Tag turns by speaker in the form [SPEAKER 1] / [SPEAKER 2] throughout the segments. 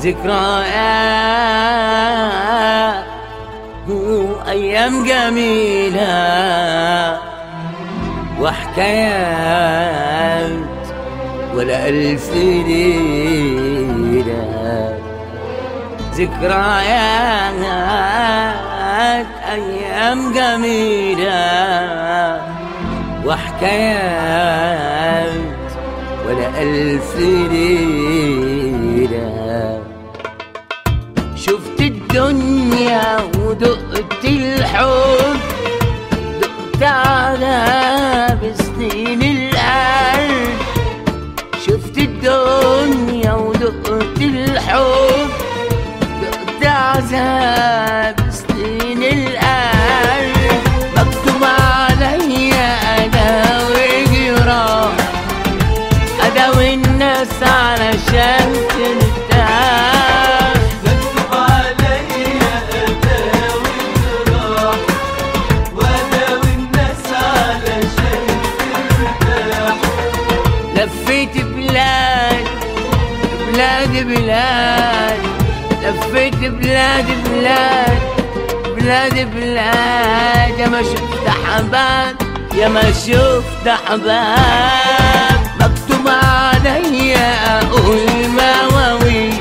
[SPEAKER 1] ذكريات أيام جميلة وحكايات ولا ألف ليلة ذكريات أيام جميلة وحكايات ولا ألف ليلة شفت الدنيا ودقت الحب دقت على بسنين القلب شفت الدنيا ودقت الحب دقت عذاب سنين القلب مكتوب عليا انا وجراح اداوي الناس علشان ترتاح
[SPEAKER 2] مكتوب عليا أداوي الجراح وأداوي الناس علشان ترتاح
[SPEAKER 1] لفيت بلاد بلاد بلاد لفيت بلاد بلاد بلاد بلاد يا ما شفت حباب يا ما شفت حباب مكتوب عليا اقول مواويل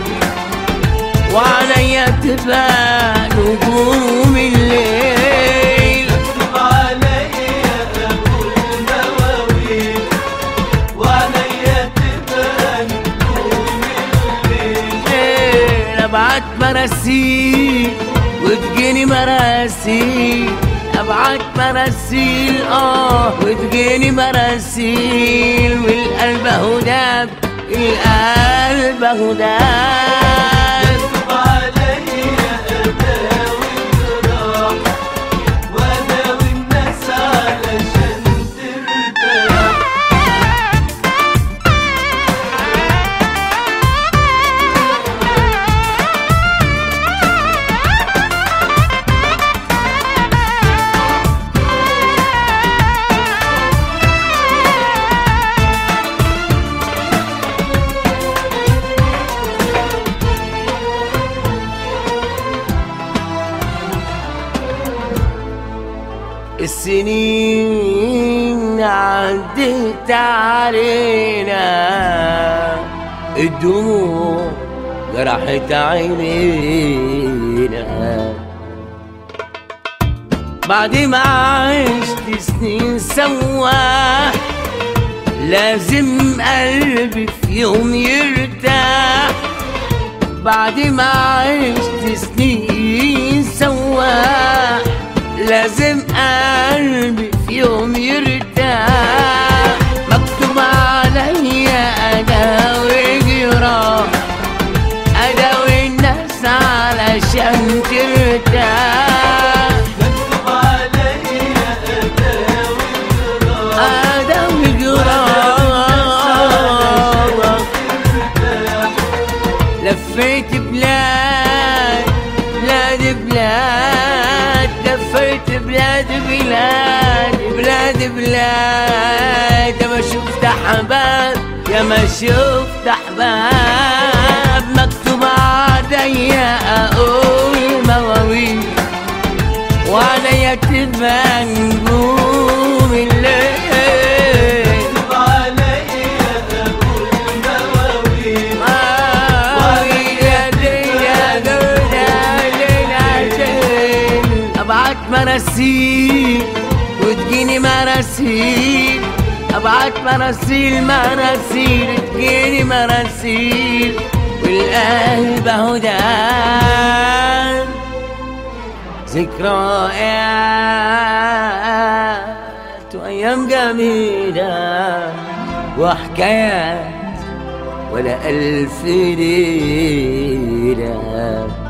[SPEAKER 1] وعليا تبقى نجوم الليل
[SPEAKER 2] مكتوب عليا أقول مواويل وعليا تبقى نجوم الليل
[SPEAKER 1] ابعت مراسيل وتجيني مراسيل ابعت مراسيل اه وتجيني مراسيل والقلب اهو داب القلب اهو داب
[SPEAKER 2] مكتوب عليا أداوي الجراح وأداوي الناس علشان ترتاح
[SPEAKER 1] السنين عدت علينا الدموع جرحت عينينا بعد ما عشت سنين سوا لازم قلبي في يوم يرتاح بعد ما عشت سنين سوا لازم قلبي في يوم يرتاح مكتوب عليا اداوي جراح اداوي الناس علشان ترتاح
[SPEAKER 2] مكتوب عليا أداوي الجراح
[SPEAKER 1] اداوي جراح لفيت بلاد بلاد بلاد لفيت بلاد بلاد بلاد بلاد يا ما شفت حباب يا ما شفت حباب مكتوب عليا اقول مواويل وعليا تبقى نجوم الليل
[SPEAKER 2] مكتوب عليا أقول مواويل
[SPEAKER 1] ابعت مراسيل وتجيني مراسيل ابعت مراسيل مراسيل تجيني مراسيل والقلب اهو دام ذكريات وايام جميله وحكايات ولا ألف ليلة